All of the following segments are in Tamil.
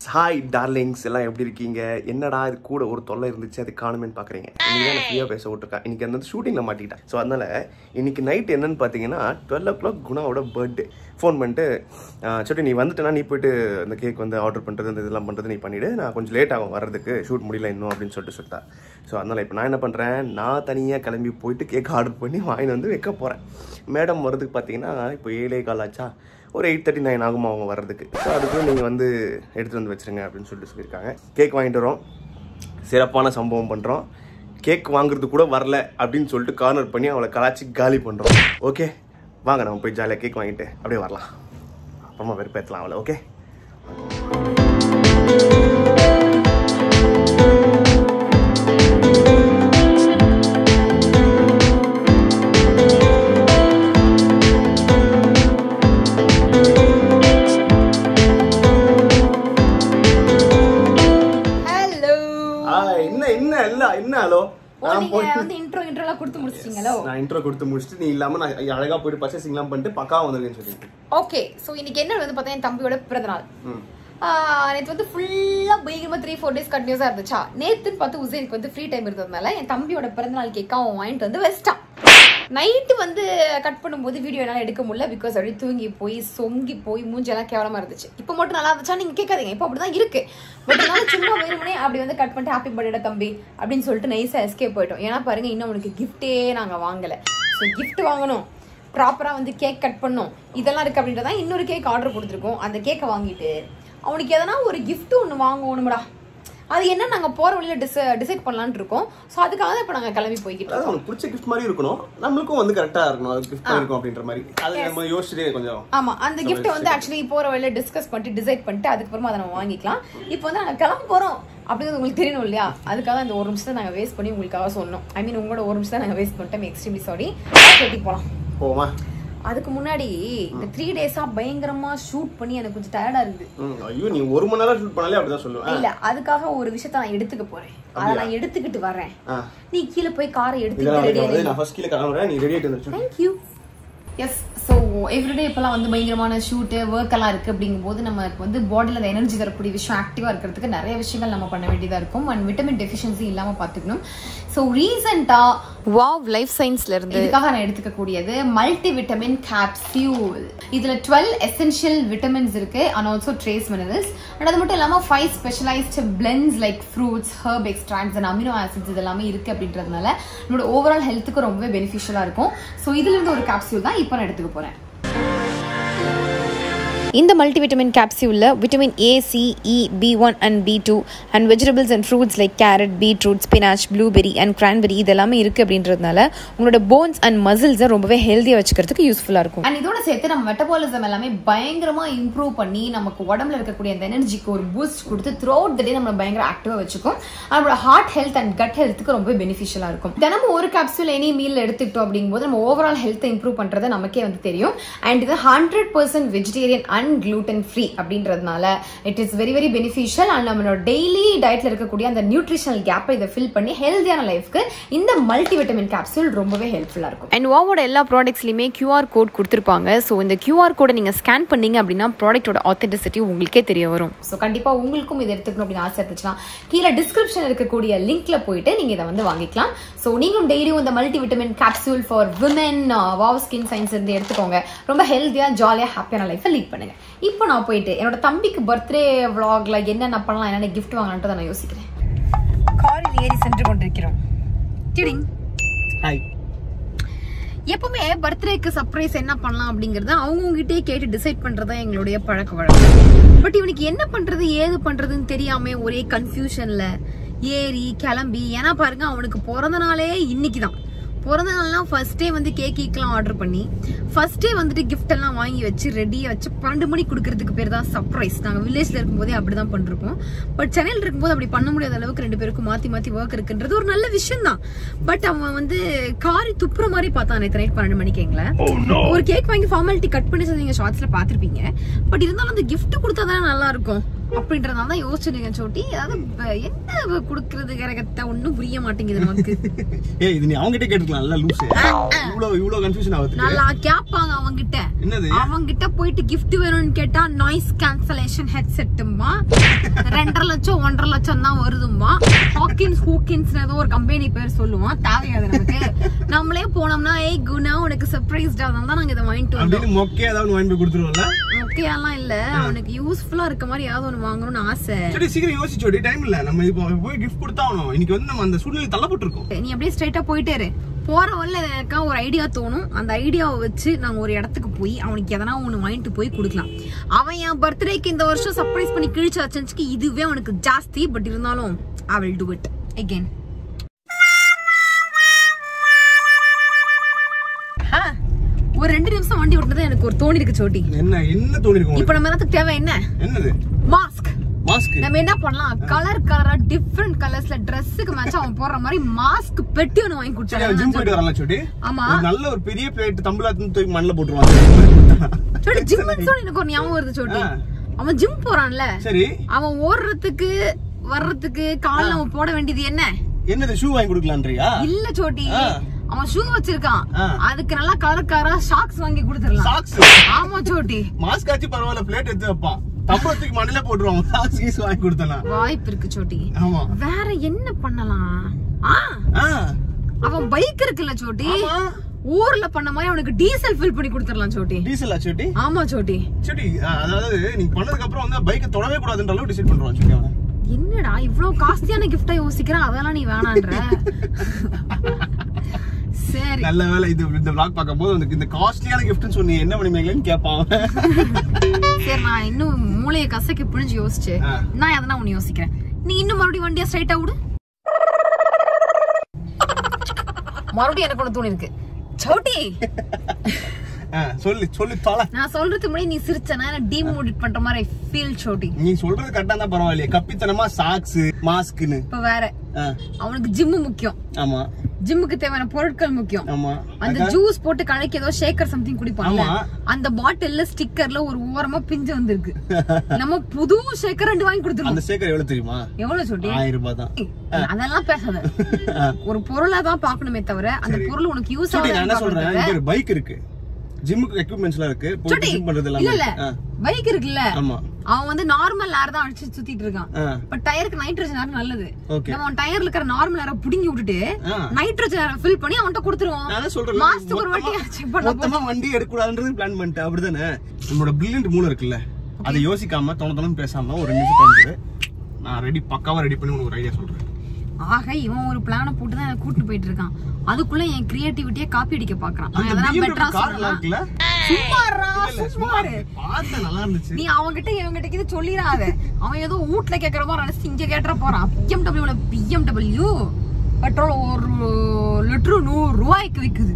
ஹாய் டார்லிங்ஸ் எல்லாம் எப்படி இருக்கீங்க என்னடா இது கூட ஒரு தொல்லை இருந்துச்சு அது காணுமேன்னு பார்க்குறீங்க இன்னைக்கு தான் ஃப்ரீயாக பேச விட்டுருக்கேன் இன்னைக்கு அந்த ஷூட்டிங்கில் மாட்டிக்கிட்டேன் ஸோ அதனால இன்னைக்கு நைட் என்னன்னு பார்த்தீங்கன்னா டுவெல் ஓ கிளாக் குணாவோட பர்த்டே ஃபோன் பண்ணிட்டு "ஆஹ், சரி நீ வந்துட்டேன்னா நீ போயிட்டு இந்த கேக் வந்து ஆர்டர் பண்ணுறது இந்த இதெல்லாம் பண்ணுறது நீ பண்ணிவிடு நான் கொஞ்சம் லேட் ஆகும் வர்றதுக்கு ஷூட் முடியல இன்னும் அப்படின்னு சொல்லிட்டு சொல்லிட்டா ஸோ அதனால் இப்போ நான் என்ன பண்ணுறேன் நான் தனியாக கிளம்பி போயிட்டு கேக் ஆர்டர் பண்ணி வாங்கிட்டு வந்து வைக்க போகிறேன் மேடம் வர்றதுக்கு பார்த்தீங்கன்னா இப்போ ஏழே கால் ஆச்சா ஒரு எயிட் தேர்ட்டி நைன் ஆகும் அவங்க வர்றதுக்கு ஸோ அதுக்கு நீங்கள் வந்து எடுத்துகிட்டு வந்து வச்சுருங்க அப்படின்னு சொல்லிட்டு சொல்லியிருக்காங்க கேக் வாங்கிட்டு வரோம் சிறப்பான சம்பவம் பண்ணுறோம் கேக் வாங்குறது கூட வரல அப்படின்னு சொல்லிட்டு கார்னர் பண்ணி அவளை கலாச்சி காலி பண்ணுறோம் ஓகே வாங்க நம்ம போய் ஜாலியாக கேக் வாங்கிட்டு அப்படியே வரலாம் அப்புறமா வெறுப்பேற்றலாம் அவளை ஓகே ஹலோ என்ன என்ன இல்ல என்ன ஹலோ நான் நீங்க போய் வந்து இன்ட்ரோ இன்ட்ரோலாம் கொடுத்து முடிச்சிட்டீங்களோ நான் இன்ட்ரோ கொடுத்து முடிச்சுட்டு நீ இல்லாம நான் அழகா போயிட்டு பர்ச்சேசிங்லாம் பண்ணிட்டு பக்கா வந்துருக்கேன்னு சொல்லிட்டு ஓகே சோ இன்னைக்கு என்ன வந்து பார்த்தா என் தம்பியோட பிறந்த நாள் ம் ஆஹ் நேத்து வந்து ஃபுல்லா பயங்கரமா த்ரீ ஃபோர் டேஸ் கண்டினியூஸா இருந்துச்சா நேத்துன்னு பார்த்து உசேனுக்கு வந்து ஃப்ரீ டைம் இருந்ததுனால என் தம்பியோட பிறந்த நாள் கேக்கா அவன் வாங்கிட்டு வந்து வச்சிட்டான் நைட்டு வந்து கட் பண்ணும்போது வீடியோ என்னால எடுக்க முடியல பிகாஸ் அப்படியே தூங்கி போய் சொங்கி போய் மூஞ்செல்லாம் கேவலமா இருந்துச்சு இப்போ மட்டும் நல்லா இருந்துச்சா நீங்க கேட்காதீங்க இப்போ அப்படிதான் இருக்கு பட் இருந்தாலும் சும்மா வேணுமனே அப்படி வந்து கட் பண்ணிட்டு ஹாப்பி பர்த்டே தம்பி அப்படின்னு சொல்லிட்டு நைஸா எஸ்கேப் போயிட்டோம் ஏன்னா பாருங்க இன்னும் அவனுக்கு கிஃப்டே நாங்க வாங்கல ஸோ gift வாங்கணும் ப்ராப்பரா வந்து கேக் கட் பண்ணோம் இதெல்லாம் இருக்கு அப்படின்றதா இன்னொரு கேக் ஆர்டர் கொடுத்துருக்கோம் அந்த கேக்கை வாங்கிட்டு அவனுக்கு எதனா ஒரு gift ஒன்று வாங்கணும்டா அது என்ன நாங்க போற வழியில டிச டிசைட் பண்ணலாம்னு இருக்கோம் ஸோ அதுக்காக தான் இப்போ நாங்க கிளம்பி போய்கிட்டு அதாவது அவனுக்கு பிடிச்ச கிஃப்ட் மாதிரி இருக்கணும் நம்மளுக்கும் வந்து கரெக்டா இருக்கணும் அது கிஃப்ட் இருக்கும் அப்படின்ற மாதிரி அது நம்ம யோசிச்சுட்டே கொஞ்சம் ஆமா அந்த கிஃப்ட் வந்து ஆக்சுவலி போற வழியில டிஸ்கஸ் பண்ணிட்டு டிசைட் பண்ணிட்டு அதுக்கப்புறமா அதை நம்ம வாங்கிக்கலாம் இப்போ வந்து நாங்க கிளம்ப போறோம் அப்படிங்கிறது உங்களுக்கு தெரியணும் இல்லையா அதுக்காக அந்த ஒரு நிமிஷத்தை நாங்க வேஸ்ட் பண்ணி உங்களுக்காக சொன்னோம் ஐ மீன் உங்களோட ஒரு நிமிஷம் நாங்க வேஸ்ட் பண்ணிட்டோம் எக்ஸ்ட்ரீம்லி சாரி கேட்டி போலாம் போமா அதுக்கு முன்னாடி இந்த த்ரீ டேஸா பயங்கரமா ஷூட் பண்ணி எனக்கு கொஞ்சம் டயர்டா இருக்குது ம், ஐயோ நீ ஒரு மணி நேரம் ஷூட் பண்ணாலே அப்படிதான் சொல்லுவேன் இல்ல அதுக்காக ஒரு விஷயத்த நான் எடுத்துக்க போறேன் அதை நான் எடுத்துக்கிட்டு வரேன் ஆ. நீ கீழே போய் காரை இதெல்லாம் எடுத்துக்கிட்டு வந்து ரெடி நான் ஃபர்ஸ்ட் கீழே கிளம்புறேன் நீ ரெடி ஆயிட்டு வந்துச்சு தேங்க்யூ எஸ் ஸோ எவ்ரிடே இப்போலாம் வந்து பயங்கரமான ஷூட்டு ஒர்க் எல்லாம் இருக்கு அப்படிங்கும்போது நமக்கு வந்து பாடியில் அந்த எனர்ஜி தரக்கூடிய விஷயம் ஆக்டிவாக இருக்கிறதுக்கு நிறைய விஷயங்கள் நம்ம பண்ண வேண்டியதாக இருக்கும் அண்ட் விட்டமின் டெஃபிஷியன்சி இல்லாமல் பார்த்துக்கணும் ஸோ ரீசெண்டாக வாவ் லைஃப் சயின்ஸ்ல இருந்து இதுக்காக நான் எடுத்துக்கக்கூடியது மல்டி விட்டமின் கேப்சியூல் இதுல டுவெல் எசென்ஷியல் விட்டமின்ஸ் இருக்கு and also trace minerals and அது மட்டும் இல்லாம five specialised blends like fruits herb extracts and amino acids இது எல்லாமே இருக்கு அப்படின்றதுனால நம்மளோட ஓவரால் ஹெல்த்துக்கு ரொம்பவே பெனிஃபிஷியலா இருக்கும் ஸோ இதுல இருந்து ஒரு கேப்சியூல் தான் இப்போ நான் எடுத்துக்க போறேன் இந்த மல்டிவிட்டமின் கேப்சியூலில் vitamin A C E B one and B two and vegetables and fruits like carrot beetroot spinach blueberry and cranberry இதெல்லாமே இருக்குது அப்படின்றதுனால உங்களோட போன்ஸ் அண்ட் மசில்ஸை ரொம்பவே ஹெல்த்தியாக வச்சுக்கிறதுக்கு யூஸ்ஃபுல்லாக இருக்கும் அண்ட் இதோட சேர்த்து நம்ம மெட்டபாலிசம் எல்லாமே பயங்கரமாக இம்ப்ரூவ் பண்ணி நமக்கு உடம்புல இருக்கக்கூடிய அந்த எனர்ஜிக்கு ஒரு பூஸ்ட் கொடுத்து த்ரூ அவுட் த டே நம்ம பயங்கர ஆக்டிவாக வச்சுக்கும் நம்மளோட ஹார்ட் ஹெல்த் அண்ட் கட் ஹெல்த்துக்கு ரொம்ப பெனிஃபிஷியலாக இருக்கும் தினமும் ஒரு கேப்சூல் எனி மீல் எடுத்துக்கிட்டோம் அப்படிங்கும்போது நம்ம ஓவரால் ஹெல்த்தை இம்ப்ரூவ் பண்ணுறது நமக்கே வந்து தெரியும் அண்ட் இது hundred percent vegetarian and gluten free அப்படின்றதுனால it is very very beneficial and நம்மளோட டெய்லி டயட்ல இருக்கக்கூடிய அந்த நியூட்ரிஷனல் கேப்பை இதை ஃபில் பண்ணி ஹெல்த்தியான லைஃப்க்கு இந்த மல்டி விட்டமின் கேப்சூல் ரொம்பவே ஹெல்ப்ஃபுல்லாக இருக்கும் அண்ட் வாவோட எல்லா ப்ராடக்ட்ஸ்லையுமே கியூஆர் கோட் கொடுத்துருப்பாங்க ஸோ இந்த கியூஆர் கோடை நீங்கள் ஸ்கேன் பண்ணீங்க அப்படின்னா ப்ராடக்ட்டோட ஆத்தென்டிசிட்டி உங்களுக்கே தெரிய வரும் ஸோ கண்டிப்பாக உங்களுக்கும் இதை எடுத்துக்கணும் அப்படின்னு ஆசை இருந்துச்சுன்னா கீழே டிஸ்கிரிப்ஷன் இருக்கக்கூடிய லிங்க்ல போயிட்டு நீங்க இதை வந்து வாங்கிக்கலாம் ஸோ நீங்களும் டெய்லியும் இந்த multi vitamin capsule for women Wow skin science இருந்து எடுத்துக்கோங்க ரொம்ப ஹெல்த்தியாக ஜாலியாக ஹாப்பியான லைஃப்பை லீட் பண்ணுங்க இப்போ நான் போயிட்டு என்னோட தம்பிக்கு பர்த்டே vlogல என்னென்ன பண்ணலாம் என்னென்ன கிஃப்ட் வாங்கலான்ட்டு நான் யோசிக்கிறேன் காரில் ஏறி சென்று கொண்டிருக்கிறோம் டிடிங் ஹாய் எப்பவுமே பர்த்டேக்கு சர்ப்ரைஸ் என்ன பண்ணலாம் அப்படிங்கறத அவங்கவுங்ககிட்டயே கேட்டு டிசைட் பண்றதா எங்களுடைய பழக்க வழக்கம் பட் இவனுக்கு என்ன பண்றது ஏது பண்றதுன்னு தெரியாம ஒரே கன்ஃபியூஷன்ல ஏறி கிளம்பி ஏன்னா பாருங்க அவனுக்கு பிறந்த நாளே இன்னைக்கு தான் பிறந்த நாள்லாம் ஃபர்ஸ்ட் டே வந்து கேக் கீக்கெல்லாம் ஆர்டர் பண்ணி ஃபர்ஸ்ட் டே வந்துட்டு gift எல்லாம் வாங்கி வச்சு ரெடியாக வச்சு பன்னெண்டு மணிக்கு கொடுக்கறதுக்கு பேர் தான் சர்ப்ரைஸ் நாங்கள் வில்லேஜ்ல இருக்கும்போதே அப்படிதான் பண்ணிருப்போம் பட் சென்னையில் இருக்கும்போது அப்படி பண்ண முடியாத அளவுக்கு ரெண்டு பேருக்கும் மாத்தி மாத்தி ஒர்க் இருக்குன்றது ஒரு நல்ல விஷயம் தான் பட் அவன் வந்து காரி துப்புற மாதிரி பார்த்தான் நேற்று நைட் பன்னெண்டு மணிக்கு எங்களை ஒரு கேக் வாங்கி ஃபார்மாலிட்டி கட் பண்ணி நீங்க ஷார்ட்ஸ்ல பாத்திருப்பீங்க பட் இருந்தாலும் அந்த gift கொடுத்தா தானே நல்லா இருக்கும் அப்படின்றதுனால தான் யோசிச்சுருங்க சோட்டி அதாவது ப- என்ன கொடுக்கறது கரகத்தை ஒன்றும் புரிய மாட்டேங்குது நமக்கு ஏய் இது நீ அவங்ககிட்ட கேட்டுக்கலாம் நல்லா லூஸ் இவ்வளவு இவ்வளவு கன்ஃபியூஷன் ஆகுது நல்லா கேட்பாங்க அவங்க அவங்கிட்ட என்னது அவங்கிட்ட போயிட்டு gift வேணும்னு கேட்டா நாய்ஸ் கேன்சலேஷன் ஹெட்செட்டுமா ரெண்டரை லட்சம் ஒன்றரை லட்சம் தான் வருதுமா ஹாக்கின்ஸ் ஹூக்கின்ஸ் ஏதோ ஒரு கம்பெனி பேர் சொல்லுவான் தேவையாது நமக்கு நம்மளே போனோம்னா ஏய் குணா உனக்கு சர்ப்ரைஸ்டா அதனால தான் நாங்க இதை வாங்கிட்டு வந்தோம் அப்படின்னு மொக்கையா ஏதாவது வாங்கி போய் கொடுத்துருவோம்ல முக்கியம்லாம் இல்ல அவனுக்கு யூஸ்ஃபுல்லா இருக்க மாதிரி ஏதாவது ஒண்ணு வாங்கணும்னு ஆசை சரி சீக்கிரம் யோசிச்சோடி டைம் இல்ல நம்ம இப்போ போய் கிஃப்ட் கொடுத்தாகணும் இன்னைக்கு வந்து நம்ம அந்த சூழ்நிலை தள்ளப்பட்டிருக்கோம் நீ அப்படியே ஸ்ட்ரைட்டா போயிட்டே இரு போற வரல எனக்கா ஒரு ஐடியா தோணும் அந்த ஐடியாவை வச்சு நாங்க ஒரு இடத்துக்கு போய் அவனுக்கு எதனா ஒண்ணு வாங்கிட்டு போய் கொடுக்கலாம் அவன் என் பர்த்டேக்கு இந்த வருஷம் சர்ப்ரைஸ் பண்ணி கிழிச்சு வச்சுக்கு இதுவே அவனுக்கு ஜாஸ்தி பட் இருந்தாலும் I will do it again ஆ, ஒரு ரெண்டு நிமிஷம் வண்டி ஓட்டுனது எனக்கு ஒரு தோணி இருக்கு சோட்டி என்ன என்ன தோணி இருக்கும் இப்ப நம்ம எல்லாத்துக்கு தேவை என்ன என்னது மாஸ்க் மாஸ்க் நம்ம என்ன பண்ணலாம் கலர் கலரா டிஃப்ரெண்ட் கலர்ஸ்ல ட்ரெஸ்ஸுக்கு மேட்ச் அவன் போடுற மாதிரி மாஸ்க் பெட்டி ஒண்ணு வாங்கி சரி அவன் ஜிம் போயிட்டு கொடுத்தாரு வரலாம் சொட்டி ஆமா ஒரு நல்ல ஒரு பெரிய பிளேட் தம்புலாத்து தூக்கி மண்ணில் போட்டுருவாங்க சோடி ஜிம் எனக்கு ஒரு ஞாபகம் வருது சோட்டி ஆ. அவன் ஜிம் போறான்ல சரி அவன் ஓடுறதுக்கு வர்றதுக்கு கால்ல அவன் போட வேண்டியது என்ன என்னது ஷூ வாங்கி கொடுக்கலான்றியா இல்ல சோட்டி ஆ. அவன் ஷூ வச்சிருக்கான் ஆ. அதுக்கு நல்லா கலர் கலரா ஷாக்ஸ் வாங்கி கொடுத்துடலாம் சாக்ஸ் ஆமா சோட்டி மாஸ்க் ஆச்சு பரவாயில்ல பிளேட் எடுத்து வைப்பான் தம்பளத்துக்கு மண்ணில போட்டுருவான் சாக்ஸ் கீஸ் வாங்கி கொடுத்தலாம் வாய்ப்பு இருக்கு சோட்டி ஆமா வேற என்ன பண்ணலாம் ஆ ஆ அவன் பைக் இருக்குல்ல சோட்டி ஆமா ஊர்ல பண்ண மாதிரி அவனுக்கு டீசல் ஃபில் பண்ணி கொடுத்துடலாம் சோட்டி டீசல் ஆச்சு ஆமா சோட்டி சரி அதாவது நீங்க பண்ணதுக்கு அப்புறம் வந்து பைக்கை தொடவே கூடாதுன்ற அளவு டிசைட் பண்றான் சொல்லி அவன் என்னடா இவ்வளவு காஸ்ட்லியான கிஃப்டா யோசிக்கிறான் அதெல்லாம் நீ வேணான்ற சரி நல்ல வேலை இது இந்த vlog பார்க்கும்போது உனக்கு இந்த காஸ்ட்லியான கிஃப்ட்னு சொன்னி என்ன பண்ணுவீங்களேன்னு கேட்பான் அவன். சரி நான் இன்னும் மூளைய கசக்கி புழிஞ்சு யோசிச்சு ஆ. நான் எதனா ஒண்ணு யோசிக்கிறேன் நீ இன்னும் மறுபடியும் வண்டியா ஸ்ட்ரைட்டா விடு மறுபடியும் எனக்கு ஒண்ணு தோணி இருக்கு சவுட்டி ஆ, சொல்லு சொல்லு தொலை நான் சொல்றதுக்கு முன்னாடி நீ சிரிச்சனா டீமோடிட் பண்ற மாதிரி ஃபீல் சோட்டி நீ சொல்றது கரெக்டா தான் பரவாயில்லையே கப்பித்தனமா சாக்ஸ் மாஸ்க்னு இப்ப வேற அவனுக்கு ஜிம்மு முக்கியம் ஆமா ஜிம்முக்கு தேவையான பொருட்கள் முக்கியம் ஆமா அந்த ஜூஸ் போட்டு கலக்கி ஏதோ ஷேக்கர் சம்திங் குடிப்பாங்க ஆமா. அந்த பாட்டில்ல ஸ்டிக்கர்ல ஒரு ஓரமா பிஞ்சு வந்திருக்கு நம்ம புது ஷேக்கர் ரெண்டு வாங்கி கொடுத்துருவோம் அந்த சேக்கர் எவ்வளவு தெரியுமா எவ்வளவு சொல்லி ஆயிரம் ரூபாய் தான் அதெல்லாம் பேசாத ஒரு பொருளை தான் பாக்கணுமே தவிர அந்த பொருள் உனக்கு யூஸ் சுட்டி நான் என்ன ஆகுது சொல்றேன் இங்க ஒரு பைக் இருக்கு ஜிம்முக்கு எக்யூப்மெண்ட்ஸ் எல்லாம் இருக்கு போயிட்டு சுட்டி ஜிம் பண்றது இல்ல இல்ல எல்லாமே ஆ, பைக் இருக்குல்ல ஆமா அவன் வந்து நார்மல் ஏர் தான் அடிச்சு சுத்திட்டு இருக்கான் ஆ, பட் டயருக்கு நைட்ரஜன் ஏர் நல்லது ஓகே நம்ம அவன் டயர்ல இருக்கிற நார்மல் ஏரை புடுங்கி விட்டுட்டு ஆ. நைட்ரஜன் ஏரை ஃபில் பண்ணி அவன்கிட்ட கொடுத்துருவோம் நான் தான் சொல்றேன் மாசத்துக்கு ஒரு வாட்டி செக் பண்ண மொத்தமா வண்டி எடுக்கூடாதுன்றது பிளான் பண்ணிட்டேன் அப்படிதானே நம்மளோட பிரில்லியன்ட் மூளை இருக்குல்ல அதை யோசிக்காம தோண தோணும் பேசாம ஒரு ரெண்டு நிமிஷம் தோணுது நான் ரெடி பக்காவா ரெடி பண்ணி உனக்கு ஒரு ஐடியா சொல்றேன் ஆக இவன் ஒரு பிளான போட்டு தான் என்ன கூட்டிட்டு போயிட்டு இருக்கான் அதுக்குள்ள என் கிரியேட்டிவிட்டியை காப்பி அடிக்க பாக்குறான் அந்த நான் எதனா BMW பெட்டரா கார் எல்லாம் சொல்லலாம் இருக்குல்ல சும்மா இருடா, இல்ல, சும்மா சும்மா இரு. பார்த்தேன் நல்லா இருந்துச்சு நீ அவன்கிட்ட இவங்கிட்ட இது சொல்லிடாத அவன் ஏதோ வீட்ல கேக்குற மாதிரி நினைச்சு இங்க கேட்டுற போறான் பிஎம்டபிள்யூல பிஎம்டபிள்யூ பெட்ரோல் ஒரு லிட்டரு நூறு ரூபாய்க்கு விக்குது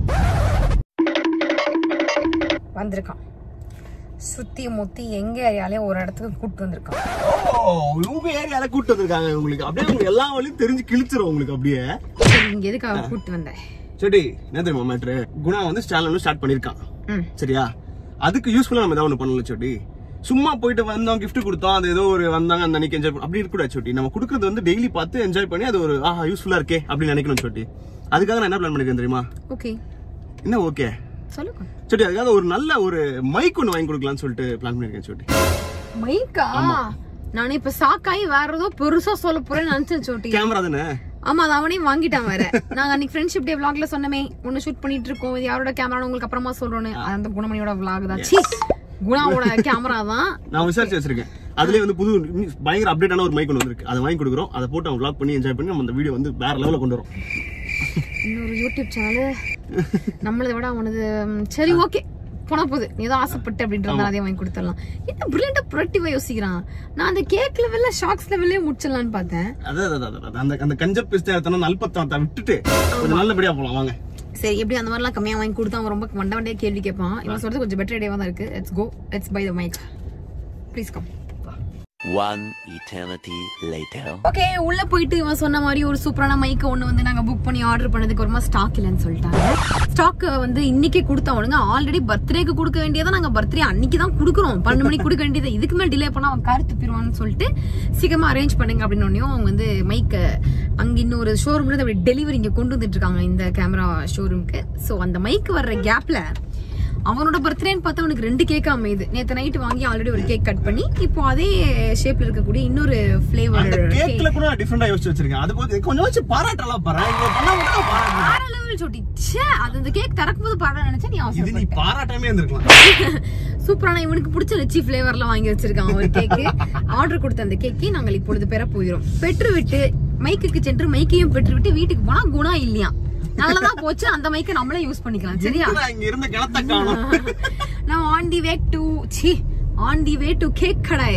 வந்திருக்கான் சுத்தி முத்தி எங்க ஏரியாலயும் ஒரு இடத்துக்கு கூட்டு வந்திருக்கான் ஓ உங்க ஏரியால கூட்டு வந்திருக்காங்க உங்களுக்கு அப்படியே உங்களுக்கு எல்லா வழியும் தெரிஞ்சு கிழிச்சிரும் உங்களுக்கு அப்படியே சரி, இங்க எதுக்காக கூட்டு வந்த சரி என்ன தெரியுமா மேட்ரு குணா வந்து சேனல் ஸ்டார்ட் பண்ணிருக்கான் ம். சரியா அதுக்கு யூஸ்ஃபுல்லா நம்ம ஏதாவது ஒன்று பண்ணல சொட்டி சும்மா போயிட்டு வந்தோம் gift கொடுத்தோம் அது ஏதோ ஒரு வந்தாங்க அந்த அன்னைக்கு என்ஜாய் அப்படி இருக்கக்கூடாது சொட்டி நம்ம கொடுக்கறது வந்து டெய்லி பார்த்து என்ஜாய் பண்ணி அது ஒரு ஆஹா யூஸ்ஃபுல்லா இருக்கே அப்படின்னு நினைக்கணும் சொட்டி அதுக்காக நான் என்ன பிளான் பண்ணிருக்கேன் தெரியுமா ஓகே என்ன ஓகே சொல்லுங்க சொட்டி அதுக்காக ஒரு நல்ல ஒரு மைக் ஒன்று வாங்கி கொடுக்கலாம்னு சொல்லிட்டு பிளான் பண்ணிருக்கேன் சொட்டி மைக்கா நான் இப்ப சாக்காயி வேற ஏதோ பெருசா சொல்ல போறேன்னு நினைச்சேன் சோட்டி கேமரா தானே ஆமா அது அவனையும் வாங்கிட்டான் வேற நாங்க அன்னைக்கு ஃப்ரெண்ட்ஷிப் டே vlogல சொன்னமே ஒண்ணு ஷூட் பண்ணிட்டு இருக்கோம் இது யாரோட கேமரா உங்களுக்கு அப்புறமா சொல்றோன்னு அது அந்த குணமணியோட vlog தான் சீ குணாவோட கேமரா தான் நான் விசாரிச்சு வச்சிருக்கேன் அதுலயே வந்து புது பயங்கர அப்டேட்டான ஒரு மைக் ஒன்று வந்திருக்கு அதை வாங்கி கொடுக்குறோம் அதை போட்டு அவன் vlog பண்ணி என்ஜாய் பண்ணி நம்ம அந்த வீடியோ வந்து வேற லெவலில் கொண்டு வரோம் இன்னொரு யூடியூப் சேனல் நம்மளதை விட அவனது ம், சரி ஓகே போனா போகுது நீ ஏதோ ஆசைப்பட்டு அப்படின்றத அதே வாங்கி கொடுத்துடலாம் என்ன பிரில்லியண்டா ப்ரொடக்டிவா யோசிக்கிறான் நான் அந்த கேக் லெவல்ல ஷாக்ஸ் லெவல்லே முடிச்சிடலான்னு பார்த்தேன் அதான் அதான், அதான், அதான். அந்த அந்த கஞ்ச பிஸ்தா நல்பத்தத்தை விட்டுட்டு கொஞ்சம் நல்லபடியா போலாம் வாங்க சரி எப்படி அந்த மாதிரிலாம் கம்மியா வாங்கி கொடுத்தா அவன் ரொம்ப வண்ட வண்டியா கேள்வி கேட்பான் இவன் சொல்றது கொஞ்சம் பெட்டர் ஐடியாவா தான் இருக்கு let's go let's buy the mic please come One eternity later. Okay உள்ள போயிட்டு இவன் சொன்ன மாதிரி ஒரு சூப்பரான மைக் ஒண்ணு வந்து நாங்க புக் பண்ணி ஆர்டர் பண்ணதுக்கு அப்புறமா ஸ்டாக் இல்லைன்னு சொல்லிட்டாங்க ஸ்டாக் வந்து இன்னைக்கே கொடுத்தவனுங்க ஆல்ரெடி பர்த்டேக்கு கொடுக்க வேண்டியதை நாங்க பர்த்டே அன்னைக்கு தான் கொடுக்குறோம் பன்னெண்டு மணிக்கு கொடுக்க வேண்டியது இதுக்கு மேல டிலே பண்ணா அவன் கார் துப்பிடுவான்னு சொல்லிட்டு சீக்கிரமா அரேஞ்ச் பண்ணுங்க அப்படின்னு உடனே அவங்க வந்து மைக்க அங்க இன்னொரு ஷோரூம்ல இருந்து அப்படி டெலிவரி இங்க கொண்டு வந்துட்டு இருக்காங்க இந்த கேமரா ஷோரூம்க்கு ஸோ அந்த மைக் வர்ற கேப்ல அவனோட பர்த்டேன்னு பார்த்தா அவனுக்கு ரெண்டு கேக் அமையுது நேத்து நைட் வாங்கி ஆல்ரெடி ஒரு கேக் கட் பண்ணி இப்போ அதே ஷேப்ல இருக்கக்கூடிய இன்னொரு ஃபிளேவர் அந்த கேக்ல கூட நான் டிஃபரெண்டா யோசிச்சு வச்சிருக்கேன் அது போது கொஞ்சம் வச்சு பாராட்டலாம் பாரு இங்க பண்ணா மட்டும் பாராட்டு வேற லெவல் சொட்டி ச்சே அது அந்த கேக் திறக்கும் போது பாட நினைச்சா நீ இது நீ அவசரம் பாராட்டாமே இருந்திருக்கலாம் சூப்பரான இவனுக்கு பிடிச்ச லிச்சி ஃபிளேவர்லாம் வாங்கி வச்சிருக்கான் ஒரு கேக்கு ஆர்டர் கொடுத்த அந்த கேக்கை நாங்கள் இப்பொழுது பெற போகிறோம் பெற்று விட்டு மைக்குக்கு சென்று மைக்கையும் பெற்று விட்டு வீட்டுக்கு போனா குணா இல்லையா நல்லதா போச்சு அந்த மைக்கை நம்மளே யூஸ் பண்ணிக்கலாம் சரியா நான் இங்க இருந்த கிணத்த காணும் நான் on the way to C on the way to cake கடை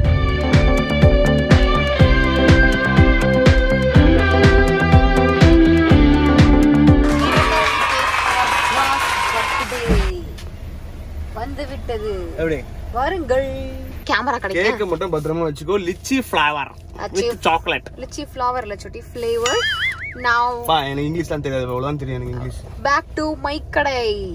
வந்து விட்டது எப்படி வாருங்கள் கேமரா கிடைக்கும் கேக்க மட்டும் பத்திரமா வச்சுக்கோ லிச்சி ஃபிளவர் அச்சி. வித் சாக்லேட் லிச்சி ஃப்ளவர்ல சுட்டி ஃப்ளேவர் நவ் பா எனக்கு இங்கிலீஷ்லாம் தெரியாது அவ்வளவுதான் தெரியும் எனக்கு இங்கிலீஷ் பேக் டு மை கடை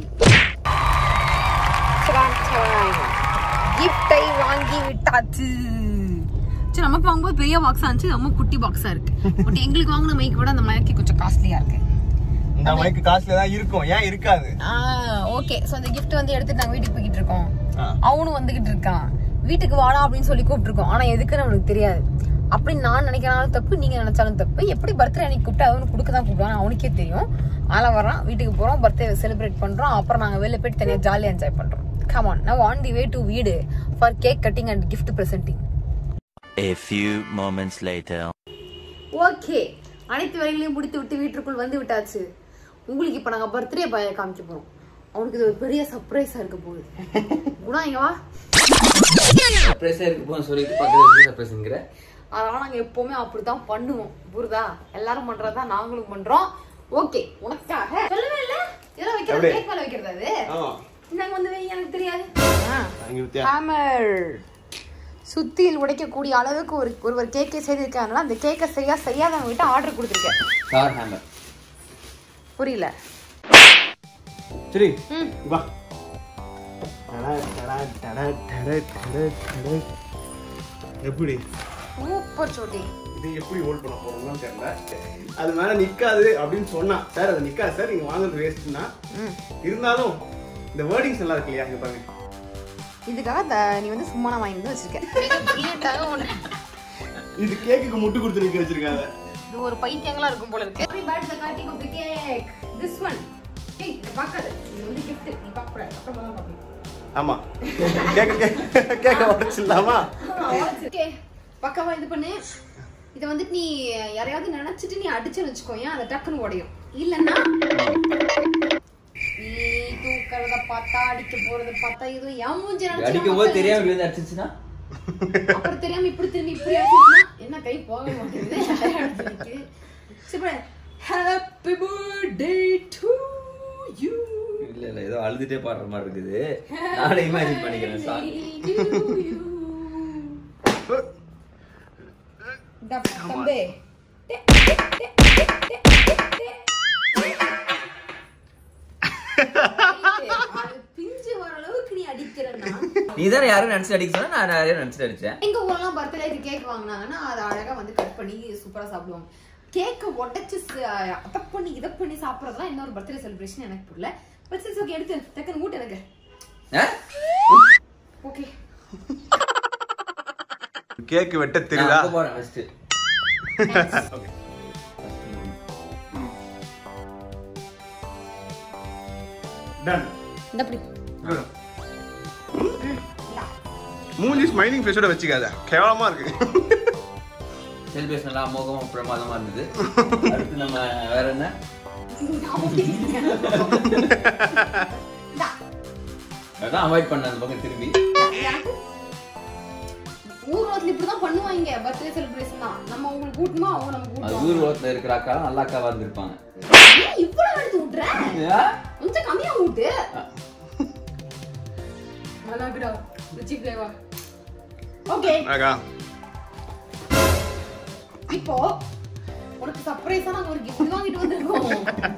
கிஃப்டை வாங்கி விட்டாச்சு சரி நமக்கு வாங்கும்போது பெரிய பாக்ஸா இருந்துச்சு ரொம்ப குட்டி பாக்ஸா இருக்கு பட் எங்களுக்கு வாங்கின மைக் விட அந்த மைக்கு கொஞ்சம் காஸ்ட்லியா இருக்கு இந்த மைக்கு காசுல தான் இருக்கும் ஏன் இருக்காது ஓகே சோ அந்த gift வந்து எடுத்துட்டு நாங்க வீட்டுக்கு போய்கிட்டு இருக்கோம் ஆ. அவனும் வந்துகிட்டு இருக்கான் வீட்டுக்கு வாடா அப்படின்னு சொல்லி கூப்பிட்டுருக்கோம் ஆனா எதுக்குன்னு அவனுக்கு தெரியாது அப்படி நான் நினைக்கிறாலும் தப்பு நீங்க நினைச்சாலும் தப்பு எப்படி பர்த்டே அன்னைக்கு கூப்பிட்டு அவனுக்கு கொடுக்க தான் கூப்பிடுவான் அவனுக்கே தெரியும் அதெல்லாம் வரான் வீட்டுக்கு போறோம் பர்த்டே செலிப்ரேட் பண்றோம் அப்புறம் நாங்க வெளில போயிட்டு தனியா ஜாலியா என்ஜாய் பண்றோம் கமான் நான் ஆன் தி வே டு வீடு for cake cutting and gift presenting A few moments later. Okay அனைத்து வேலைகளையும் முடித்து விட்டு வீட்டுக்குள் வந்து விட்டாச்சு உங்களுக்கு இப்ப நாங்க பர்த்டே பாய காமிக்க போறோம் அவனுக்கு இது ஒரு பெரிய சர்ப்ரைஸா இருக்க போகுது குணா இங்க வா சர்ப்ரைஸா இருக்கு போன்னு சொல்லிட்டு பக்கத்துல சர்ப்ரைஸ்ங்கிற அதெல்லாம் நாங்க எப்பவுமே அப்படித்தான் பண்ணுவோம் புரியுதா எல்லாரும் பண்றதா நாங்களும் பண்றோம் ஓகே உனக்காக சொல்லவே இல்ல இதெல்லாம் வைக்கிறது எப்படி? கேக் மேல வைக்கிறது அது ஆமா நாங்க வந்து வைங்க எனக்கு தெரியாது அங்க வித்தியா ஹேமர் சுத்தியில் உடைக்கக்கூடிய அளவுக்கு ஒரு ஒருவர் கேக்கை செய்திருக்காங்களா அந்த கேக்கை சரியா செய்யாதவங்க கிட்ட ஆர்டர் கொடுத்துருக்கேன் கார் ஹேமர் புரியல சரி ம். வா டடா, டடா, டடா, டடா, டடா, டடா. எப்படி சூப்பர் சோட்டி இது எப்படி ஹோல்ட் பண்ண போறோம்னு தெரியல அது மேல நிக்காது அப்படின்னு சொன்னா சார் அது நிக்காது சார் நீங்க வாங்குறது வேஸ்ட்னா இருந்தாலும் இந்த வேர்டிங்ஸ் நல்லா இருக்கு இல்லையா இங்க பாருங்க இதுக்காக த- நீ வந்து சும்மா நான் வாங்கி வந்து வச்சிருக்கேன் இது கேக்குக்கு முட்டு கொடுத்து நிக்க வச்சிருக்காங்க இது ஒரு பைத்தியங்களா இருக்கும் போல இருக்கு Happy birthday cutting of the cake. This one. ஏய், இது பார்க்காத. இது வந்து gift. நீ பார்க்க கூடாது. அப்புறமா தான் பார்க்கணும். ஆமா கேக்க கேக்க உடச்சிடலாமா Okay. பக்காவா இது பண்ணு இத வந்துட்டு நீ யாரையாவது நினைச்சிட்டு நீ அடிச்சுன்னு வச்சுக்கோயேன் அதை டக்குன்னு உடையும் இல்லன்னா நீ தூக்கறத பார்த்தா அடிக்க போறத பார்த்தா இது என் மூஞ்சி நினைச்சு அடிக்கும் போது மக்கள் தெரியாம இப்படி வந்து அடிச்சிச்சுன்னா அப்புறம் தெரியாம இப்படி திரும்பி இப்படி அடிச்சுச்சுன்னா என்ன கை போக மாட்டேங்குது அடிச்சு நிக்குது. சரி ஹாப்பி பர்த்டே டு யூ இல்ல இல்ல ஏதோ அழுதுட்டே பாடுற மாதிரி இருக்குது நானே இமேஜின் பண்ணிக்கிறேன் சாங் தம்பே அது பிஞ்சு வர அளவுக்கு நீ அடிக்கிறன்னா நீ தானே யாரும் நினைச்சு அடிக்க சொன்னா நான் யாரையும் நினைச்சிட்டு அடிச்சேன் எங்க ஊர்லாம் பர்த்டேக்கு கேக் வாங்குனாங்கன்னா அதை அழகா வந்து கட் பண்ணி சூப்பரா சாப்பிடுவாங்க கேக்க உடைச்சு ச- அதை பண்ணி இதை பண்ணி சாப்பிடறதுலாம் இன்னொரு பர்த்டே செலிப்ரேஷன் எனக்கு புரியல பட் ஓகே எடுத்து டக்குன்னு ஊட்டு எனக்கு ஆ? ஓகே கேக்கு வெட்ட நான் தெரியுதா அங்க போறேன் ஃபர்ஸ்ட் டன் இந்த அப்படி மூஞ்சி ஸ்மைலிங் ஃபேஸோட வச்சுக்காத கேவலமா இருக்கு செலிப்ரேஷன் எல்லாம் அமோகமா பிரமாதமா இருந்தது அடுத்து நம்ம வேற என்ன அதான் அவாய்ட் பண்ண அந்த பக்கம் திரும்பி ஊர்வலத்துல இப்படிதான் பண்ணுவாங்க பர்த்டே செலிப்ரேஷன் தான் நம்ம உங்களுக்கு கூட்டணுமா அவங்க நம்ம அது கூட்டுவாங்க ஊர் உலகத்துல இருக்கிற அக்கா நல்ல அக்காவா இருந்திருப்பாங்க ஏன் இவ்வளவு எடுத்து விட்டுற ஆ? கொஞ்சம் கம்மியா ஊட்டு நல்லா இருக்குடா ருச்சி ஃப்ளேவர் ஓகே அக்கா இப்போ உனக்கு சர்ப்ரைஸா நாங்க ஒரு gift வாங்கிட்டு வந்திருக்கோம்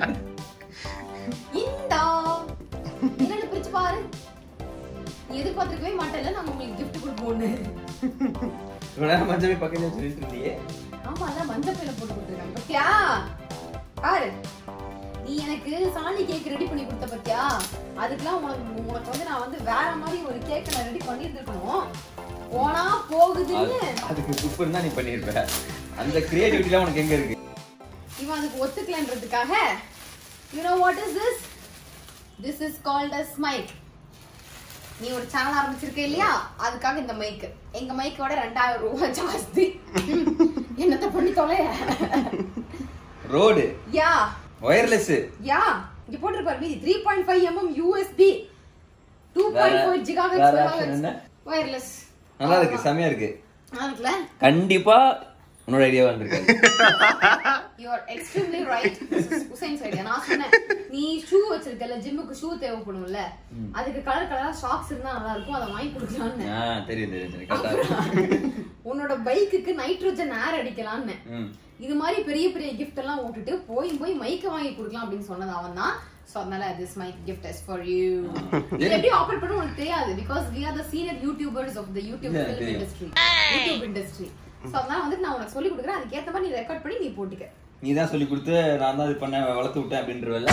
இந்தா என்னன்னு பிரிச்சு பாரு நீ எதிர்பார்த்திருக்கவே மாட்டேல்ல நாங்க உங்களுக்கு gift கொடுப்போம்னு இவ்வளவு நேரம் மஞ்சள் போய் பக்கத்துல சொல்லிட்டு இருந்தியே ஆமா அதான் மஞ்சள் பையில போட்டு கொடுத்துருக்காங்க பத்தியா பாரு நீ எனக்கு சாணி கேக் ரெடி பண்ணி கொடுத்த பத்தியா அதுக்கெல்லாம் உனக்கு உனக்கு வந்து நான் வந்து வேற மாதிரி ஒரு கேக் நான் ரெடி பண்ணியிருந்திருக்கணும் போனா போகுதுன்னு அதுக்கு சூப்பர் தான் நீ பண்ணிருப்ப அந்த கிரியேட்டிவிட்டிலாம் உனக்கு எங்க இருக்கு இவன் அதுக்கு ஒத்துக்கலன்றதுக்காக you know what is this this is called as mic நீ ஒரு சேனல் ஆரம்பிச்சிருக்க இல்லையா அதுக்காக இந்த மைக் எங்க மைக்கோட ரெண்டாயிரம் ரூபாய் ஜாஸ்தி என்னத்த பண்ணி தொலை ரோடு யா ஒயர்லெஸ் யா இங்க போட்டிருப்பாரு மீதி three point five mm USB two point four வேற- வேற option என்ன? ஜிகாஹெட்ஸ் வயர்லெஸ் நல்லா இருக்கு செமையா இருக்கு அதுக்குல கண்டிப்பா உன்னோட ஐடியா வந்திருக்காது யூ ஆர் எக்ஸ்ட்ரீம்லி ரைட் உசைன் ஐடியா நான் சொன்னேன் நீ ஷூ வச்சிருக்கல ஜிம்முக்கு ஷூ தேவைப்படும்ல அதுக்கு கலர் கலரா ஷாக்ஸ் இருந்தா நல்லா இருக்கும் அதை வாங்கி கொடுக்கலாம்னு ஆ தெரியும் தெரியும் தெரியும் கரெக்டா இருக்கு உன்னோட பைக்குக்கு நைட்ரோஜன் ஏர் அடிக்கலாம்னு ம் இது மாதிரி பெரிய பெரிய கிஃப்ட் எல்லாம் விட்டுட்டு போய் போய் மைக்க வாங்கி கொடுக்கலாம் அப்படின்னு சொன்னது அவன் தான் சோ அதனால this mic gift is for you இது எப்படி ஆபரேட் பண்ண உனக்கு தெரியாது because we are the senior youtubers of the youtube Yeah, film தெரியும். industry youtube industry சோ அதனால வந்து நான் உனக்கு சொல்லி கொடுக்குறேன் அதுக்கு ஏத்த மாதிரி நீ ரெக்கார்ட் பண்ணி நீ போட்டுக்க நீ தான் சொல்லி கொடுத்து நான் தான் இது பண்ண வளர்த்து விட்டேன் அப்படின்றவல்ல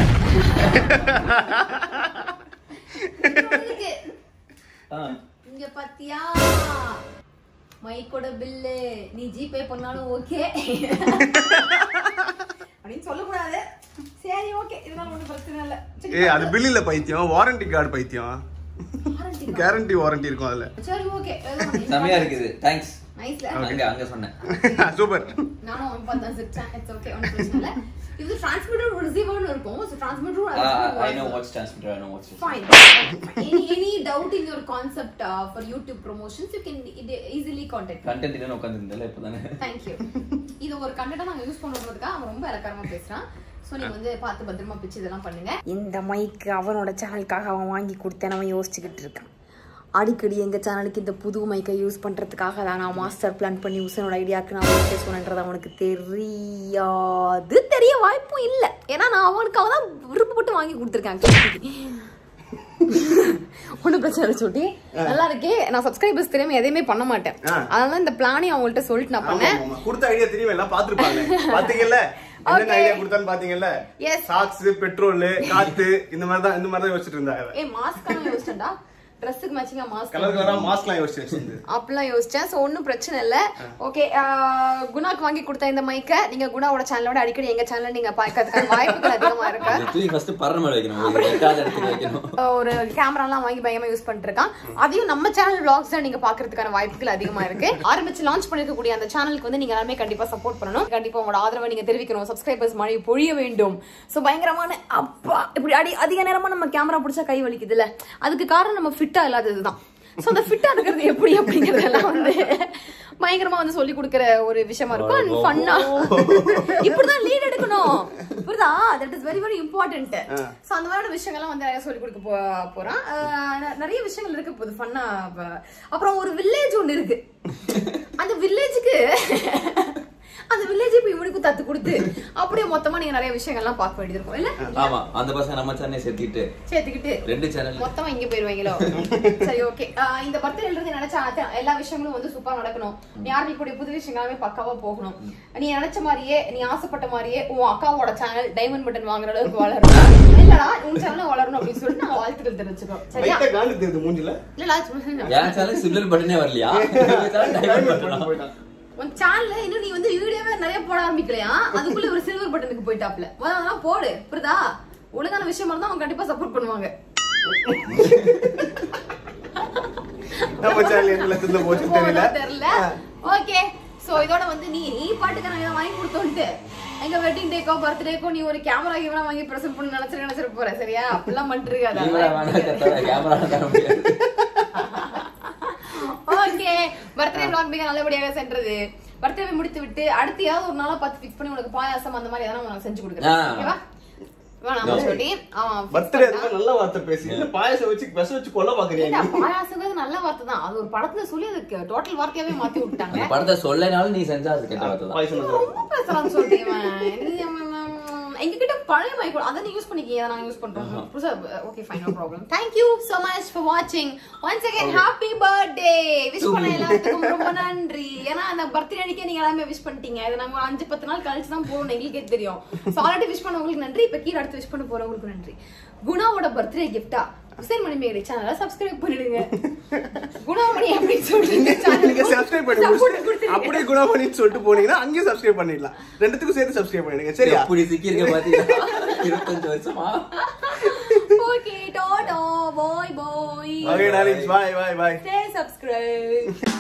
இருக்கு. ஆ. இங்க பாத்தியா மைக்கோட பில்லு நீ ஜிபே பண்ணாலும் ஓகே அப்படின்னு சொல்லக்கூடாது சரி ஓகே இதெல்லாம் ஒண்ணும் பிரச்சனை இல்ல சரி, ஏய் அது பில் இல்ல பைத்தியம் வாரண்டி கார்டு பைத்தியம் warranty தான். கேரண்டி வாரண்டி இருக்கும் அதுல சரி ஓகே செமையா இருக்குது தேங்க்ஸ் நைஸ்ல அங்க அங்க சொன்னேன் சூப்பர் நானும் அவன் பார்த்தா சிரிச்சேன் இட்ஸ் ஓகே ஒன்றும் பிரச்சனை இல்ல இது டிரான்ஸ்மிட்டர் ரிசீவர்னு இருக்கும் so transmitter I know what's transmitter I know what's Fine. any any doubt in your concept uh, for YouTube promotions, you can e- easily contact me. Content என்ன உட்காந்துருந்தல இப்பதானே Thank you. இது ஒரு கண்டென்ட்டா நாங்க யூஸ் பண்ணுறதுக்காக அவன் ரொம்ப இலக்காரமா பேசுறான் ஸோ நீங்க வந்து பார்த்து பத்திரமா பிச்சு இதெல்லாம் பண்ணுங்க இந்த மைக் அவனோட சேனலுக்காக அவன் வாங்கி கொடுத்தேன் அவன் யோசிச்சுக்கிட்டு இருக்கான் அடிக்கடி எங்கள் சேனலுக்கு இந்த புது மைக்கை யூஸ் பண்ணுறதுக்காக தான் நான் மாஸ்டர் பிளான் பண்ணி உசனோட ஐடியாவுக்கு நான் ஓகே சொன்னன்றது அவனுக்கு தெரியாது தெரிய வாய்ப்பும் இல்லை ஏன்னா நான் அவனுக்காக தான் விருப்பப்பட்டு வாங்கி கொடுத்துருக்கேன் ஒன்றும் பிரச்சனை இல்லை சுட்டி நல்லா இருக்கே நான் சப்ஸ்கிரைபர்ஸ் தெரியாம எதையுமே பண்ண மாட்டேன் ஆ. அதனால இந்த பிளானே அவங்கள்ட்ட சொல்லிட்டு நான் பண்ணேன் ஆமா, ஆமா. கொடுத்த ஐடியா தெரியும் எல்லாம் பாத்துருப்பாங்க பாத்தீங்கல்ல என்னென்ன Okay. ஐடியா கொடுத்தான்னு பாத்தீங்கல்ல Yes. சாக்ஸ் பெட்ரோல் காத்து இந்த மாதிரி தான் இந்த மாதிரி தான் யோசிச்சுட்டு இருந்தாங்க ஏ மாஸ்க்கான யோசிச்சேன்டா ட்ரெஸ்ஸுக்கு மேட்சிங்கா மாஸ்க் கலர் கலரா மாஸ்க்லாம் யோசிச்சு வச்சிருந்து அப்படிலாம் யோசிச்சேன் ஸோ ஒன்றும் பிரச்சனை இல்லை ஓகே குணாக்கு வாங்கி கொடுத்த இந்த மைக்கை நீங்கள் குணாவோட சேனலோட அடிக்கடி எங்கள் சேனல் நீங்கள் பார்க்கறதுக்கான வாய்ப்புகள் அதிகமாக இருக்கு இதை தூக்கி ஃபர்ஸ்ட் பறர மேல வைக்கணும் ஒரு எட்டாவது இடத்துக்கு வைக்கணும் ஒரு கேமராலாம் வாங்கி பயங்கரமா யூஸ் பண்ணிட்டு இருக்கான் அதையும் நம்ம சேனல் vlogs தான் நீங்க பாக்குறதுக்கான வாய்ப்புகள் அதிகமா இருக்கு ஆரம்பிச்சு லான்ச் பண்ணிருக்கக்கூடிய அந்த சேனலுக்கு வந்து நீங்க எல்லாமே கண்டிப்பா சப்போர்ட் பண்ணணும் கண்டிப்பா உங்களோட ஆதரவை நீங்க தெரிவிக்கணும் சப்ஸ்கிரைபர்ஸ் மழை பொழிய வேண்டும் சோ பயங்கரமான அப்பா இப்படி அடி அதிக நேரமா நம்ம கேமரா பிடிச்சா கை வலிக்குதுல்ல அதுக்கு காரணம் நம்ம ஃபிட்டா இல்லாததுதான் சோ அந்த ஃபிட்டா இருக்கிறது எப்படி அப்படிங்கறதெல்லாம் வந்து பயங்கரமா வந்து சொல்லி கொடுக்கிற ஒரு விஷயமா இருக்கும் அண்ட் ஃபன்னா இப்படிதான் லீட் எடுக்கணும் புரியுதா that is very very important so அந்த மாதிரி விஷயங்கள்லாம் வந்து நிறைய சொல்லி கொடுக்க போ- போறான் அஹ் ந- நிறைய விஷயங்கள் இருக்கு போகுது ஃபன்னா அப்புறம் ஒரு வில்லேஜ் ஒண்ணு இருக்கு அந்த வில்லேஜுக்கு அந்த வில்லேஜ் இப்ப இவனுக்கும் தத்து கொடுத்து அப்படியே மொத்தமா நீங்க நிறைய விஷயங்கள்லாம் பார்க்க வேண்டியது இருக்கும் இல்ல ஆமா அந்த பசங்க நம்ம சேனலை சேர்த்திட்டு சேர்த்துக்கிட்டு ரெண்டு சேனல் மொத்தமா இங்க போயிருவீங்களோ சரி ஓகே இந்த பர்த்டே இருந்து நினைச்ச அத- எல்லா விஷயங்களும் வந்து சூப்பரா நடக்கணும் நீ ஆரம்பிக்கக்கூடிய புது விஷயங்களாமே பக்காவா போகணும் நீ நினைச்ச மாதிரியே நீ ஆசைப்பட்ட மாதிரியே உன் அக்காவோட சேனல் டைமண்ட் பட்டன் வாங்குற அளவுக்கு வளரணும் இல்லடா உன் சேனல் வளரணும் அப்படின்னு சொல்லிட்டு நான் வாழ்த்துக்கள் தெரிவிச்சுக்கோ சரியா லைட்டா காண்டு தெரியுது மூஞ்சில இல்லடா சும்மா- என் சேனல் சில்வர் பட்டனே வரலையா உங்க channel diamond button ஆ? போயிட்டான் உன் சேனல்ல இன்னும் நீ வந்து வீடியோவே நிறைய போட ஆரம்பிக்கலையா அதுக்குள்ள ஒரு சில்வர் பட்டனுக்கு போயிட்டாப்ல முதல்ல அதெல்லாம் போடு புரியுதா ஒழுங்கான விஷயமா இருந்தா அவங்க கண்டிப்பா சப்போர்ட் பண்ணுவாங்க நம்ம சேனல் எந்த லட்சத்துல போச்சு தெரியல போகுதா தெரியல ஓகே சோ இதோட வந்து நீ நீ பாட்டுக்கு நான் இதை வாங்கி கொடுத்தோன்ட்டு எங்க வெட்டிங் டேக்கோ பர்த்டேக்கோ நீ ஒரு கேமரா கேமரா வாங்கி பிரசன்ட் பண்ண நினைச்சு நினைச்சிட்டு போற சரியா அப்படிலாம் பண்ணிட்டு நீங்களா வேணா இருக்காது கேமரா தர முடியாது ஓகே பர்த்டே vlog மிக நல்லபடியாக சென்றது பர்த்டே முடித்து விட்டு அடுத்து ஏதாவது ஒரு நாளா பார்த்து ஃபிக்ஸ் பண்ணி உனக்கு பாயாசம் அந்த மாதிரி எதனா உனக்கு செஞ்சு கொடுக்குறேன் ஆ. ஓகேவா வேணாம் சொல்லி அவன் fix பர்த்டே பண்ணிட்டான். அதுக்கு நல்ல வார்த்தை பேசி இந்த பாயசம் வச்சு பெச வச்சு கொல்ல பாக்குறியா இல்ல, பாயாசங்கிறது நல்ல வார்த்தை தான் அது ஒரு படத்துல சொல்லி அதுக்கு டோட்டல் வார்த்தையாவே மாத்தி விட்டாங்க அந்த படத்தை சொல்லனாலும் நீ செஞ்சா அது கெட்ட வார்த்தை தான் பாயசம் நல்லா இருக்கும். ரொம்ப பேசலாம் சொல்றீங்க எங்க கிட்ட பழைய மைக் அதை நீ யூஸ் பண்ணிக்கீங்க அதை நாங்க யூஸ் பண்றோம் புதுசா okay fine no problem thank you so much for watching once again happy birthday wish பண்ண எல்லாத்துக்கும் ரொம்ப நன்றி ஏன்னா அந்த பர்த்டே அன்னைக்கே நீங்க எல்லாமே விஷ் பண்ணிட்டீங்க இது நாங்க ஒரு அஞ்சு பத்து நாள் கழிச்சு தான் போகணும் எங்களுக்கே தெரியும் ஸோ ஆல்ரெடி விஷ் பண்ணவங்களுக்கு நன்றி இப்ப கீழே அடுத்து விஷ் பண்ண போறவங்களுக்கு நன்றி குணாவோட பர்த்டே கிஃப்டா ஹுசைன் மணிமேகலை சேனலை சப்ஸ்கிரைப் பண்ணிடுங்க குணாமணி அப்படின்னு சொல்லிட்டு நீங்க சப்ஸ்கிரைப் பண்ணி Support முடிச்சுட்டு கொடுத்துருங்க. அப்படியே குணாமணின்னு சொல்லிட்டு போனீங்கன்னா அங்கேயும் சப்ஸ்கிரைப் பண்ணிடலாம் ரெண்டுத்துக்கும் சேர்த்து சப்ஸ்கிரைப் பண்ணிடுங்க சரியா எப்படி சிக்கியிருக்க பாத்தீங்களா இருபத்தஞ்சு வருஷமா Okay, ta-ta, bye bye. Okay darlings bye bye bye Stay subscribed.